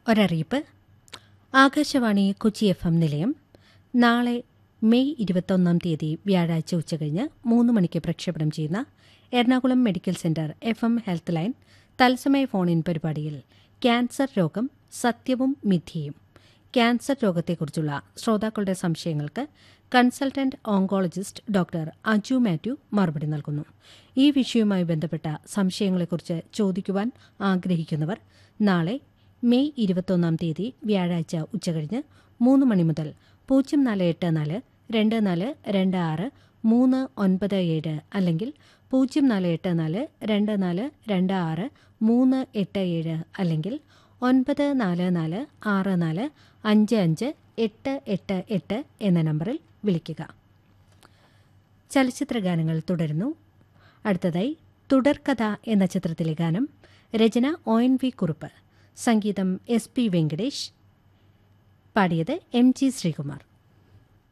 ഒരറിയിപ്പ് Akashvani Kochi FM എം നിലയം നാളെ മെയ് ഇരുപത്തൊന്നാം തീയതി വ്യാഴാഴ്ച ഉച്ചകഴിഞ്ഞ് മൂന്ന് മണിക്ക് പ്രക്ഷേപണം ചെയ്യുന്ന എറണാകുളം മെഡിക്കൽ സെന്റർ എഫ് എം ഹെൽത്ത് ലൈൻ തത്സമയ ഫോൺ ഇൻ പരിപാടിയിൽ ക്യാൻസർ രോഗം സത്യവും മിഥ്യയും ക്യാൻസർ രോഗത്തെക്കുറിച്ചുള്ള ശ്രോതാക്കളുടെ സംശയങ്ങൾക്ക് consultant oncologist doctor Aju Mathew മറുപടി നൽകുന്നു ഈ വിഷയവുമായി ബന്ധപ്പെട്ട സംശയങ്ങളെക്കുറിച്ച് ചോദിക്കുവാൻ ആഗ്രഹിക്കുന്നവർ നാളെ മെയ് ഇരുപത്തൊന്നാം തീയതി വ്യാഴാഴ്ച ഉച്ചകഴിഞ്ഞ് മൂന്ന് മണി മുതൽ പൂജ്യം നാല് എട്ട് നാല് രണ്ട് നാല് രണ്ട് ആറ് മൂന്ന് ഒൻപത് ഏഴ് അല്ലെങ്കിൽ പൂജ്യം നാല് എട്ട് നാല് രണ്ട് നാല് രണ്ട് ആറ് മൂന്ന് എട്ട് ഏഴ് അല്ലെങ്കിൽ ഒൻപത് നാല് നാല് ആറ് നാല് അഞ്ച് അഞ്ച് എട്ട് എട്ട് എട്ട് എന്ന നമ്പറിൽ വിളിക്കുക ചലച്ചിത്ര ഗാനങ്ങൾ തുടരുന്നു അടുത്തതായി തുടർക്കഥ എന്ന ചിത്രത്തിലെ ഗാനം രചന ഒ എൻ വി കുറുപ്പ് സംഗീതം എസ് പി വെങ്കടേഷ് പാടിയത് എം ജി ശ്രീകുമാർ